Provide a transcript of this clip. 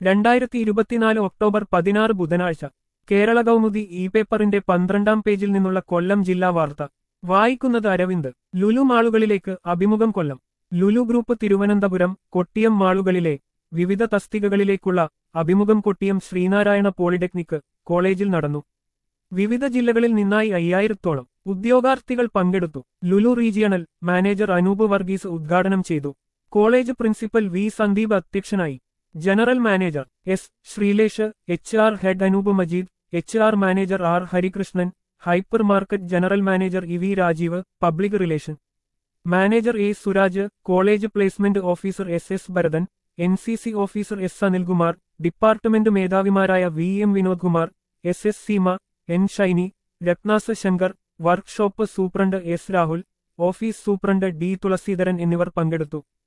രണ്ടായിരത്തി ഇരുപത്തിനാല് ഒക്ടോബർ പതിനാറ് ബുധനാഴ്ച കേരള കൗമുദി ഇ പേപ്പറിന്റെ പന്ത്രണ്ടാം പേജിൽ നിന്നുള്ള കൊല്ലം ജില്ലാ വാർത്ത വായിക്കുന്നത് അരവിന്ദ് ലുലു മാളുകളിലേക്ക് അഭിമുഖം കൊല്ലം ലുലു ഗ്രൂപ്പ് തിരുവനന്തപുരം കൊട്ടിയം മാളുകളിലെ വിവിധ തസ്തികകളിലേക്കുള്ള അഭിമുഖം കൊട്ടിയം ശ്രീനാരായണ പോളിടെക്നിക് കോളേജിൽ നടന്നു വിവിധ ജില്ലകളിൽ നിന്നായി അയ്യായിരത്തോളം ഉദ്യോഗാർത്ഥികൾ പങ്കെടുത്തു ലുലു റീജിയണൽ മാനേജർ അനൂപ് വർഗീസ് ഉദ്ഘാടനം ചെയ്തു കോളേജ് പ്രിൻസിപ്പൽ വി സന്ദീപ് അധ്യക്ഷനായി general manager S Sreelesh H R head Anoop Majeed H R manager R Harikrishnan hyper market general manager E V Rajeev public relation manager A Suraj college placement officer S S Bharathan N C C officer S Anilkumar department മേധാവിമാരായ V M Vinod Kumar S S Seema N Shiny Rathnas Shankar workshop superintendent S Rahul office superintendent D Thulaseedharan എന്നിവർ പങ്കെടുത്തു